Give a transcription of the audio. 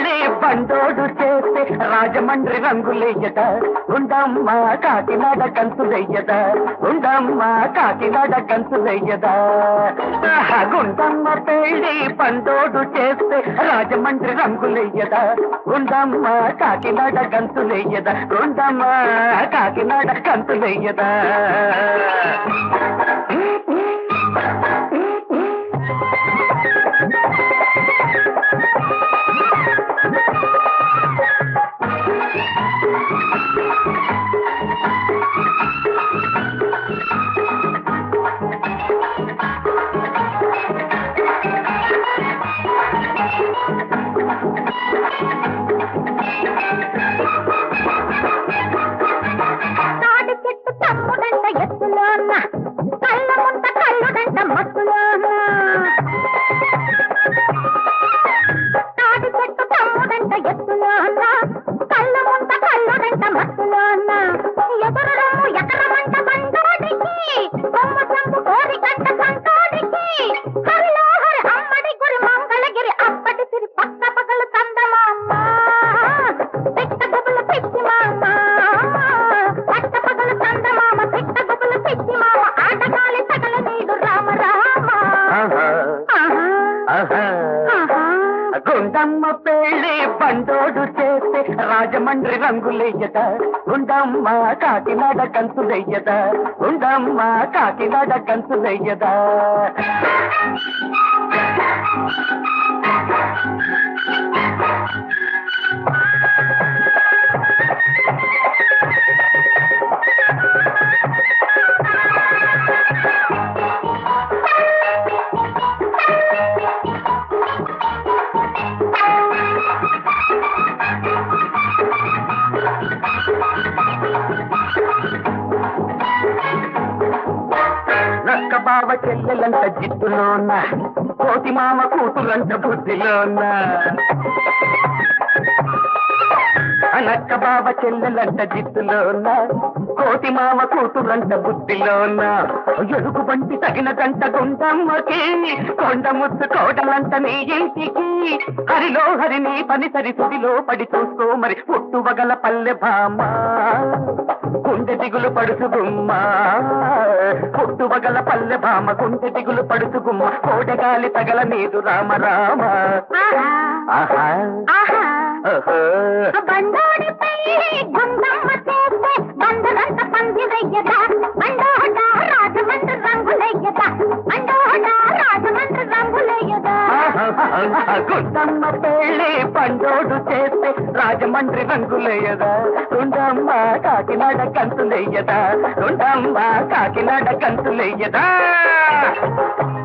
పెళ్ళి బండోడు చేస్తే రాజమండ్రి రంగులేయద ఉండమ్మ కాకినాడ కంచులయ్యద ఉండమ్మ కాకినాడ కంచులయ్యద ఆహా, గుండమ్మ పెళ్ళి బండోడు చేస్తే రాజమండ్రి రంగులయ్యద ఉండమ్మ కాకినాడ కంచులయ్యద ఉండమ్మ కాకినాడ కంచులయ్యదా తాడి చెట్టు తమ్ముడంట ఎత్తులోన కళ్ళ ముంత కళ్ళుడంట మత్తులోన తాడి చెట్టు తమ్ముడంట ఎత్తులోన కళ్ళ ముంత కళ్ళుడంట మత్తులోన ఎదురు రొమ్ము ఎకరమంట బండోడికి కొమ్మ చంపు కోరి కంట సంతోడికి హరిలో హరి అమ్మడి గురి మంగళగిరి అప్పటి సిరి పక్క పగలు కందమామ్మ పిట్ట గుబులు పిచ్చి మామ పట్ట పగలు చందమామ పిట్ట గుబులు పిచ్చి మామ ఆటగాలి సగల నీడు రామ రామ ఆహా, ఆహా, ఆహా. ఆహా. గుండమ్మ పెళ్ళి బండోడు చేస్తే రాజమండ్రి రంగులెయ్యద గుండమ్మ కాకినాడ కంచులెయ్యద గుండమ్మ కాకినాడ కంచులెయ్యదా నక్క బావ చెల్లెలంట జిత్తులోన కోతి మామ కూతురంట బుద్ధిలోన నక్క బావ చెల్లెలంట జిత్తులోన కోతి మామ కూతురంట బుద్ధిలోన ఎలుగు బంటి తగిన గంట గుండమ్మకి కొండ ముద్దు కోటలంట నీ ఇంటికి హరిలో హరిని పని సరి సుడిలో పడి చూస్తూ మరి పుట్టువగల పల్లె భామ గుండె దిగులు పడుసు గుమ్మ పుట్టువగల పల్లె భామ గుండె దిగులు పడుసు గుమ్మ కోటగాలి తగల నీదు రామ రామ ఆహా, ఆహా ఆహా. ఓహో. బండోడి పెళ్ళి గుండమ్మ చేస్తే బండలంత పంది వెయ్యదా బండోట రాజమండ్రి రంగులెయ్యదా బండోట రాజమండ్రి రంగులెయ్యదా గుండమ్మ పెళ్ళి పండోడు చేస్తే రాజమండ్రి రంగులేయదా గుండమ్మ కాకినాడ కంతులేయదా గుండమ్మ కాకినాడ కంతులేయదా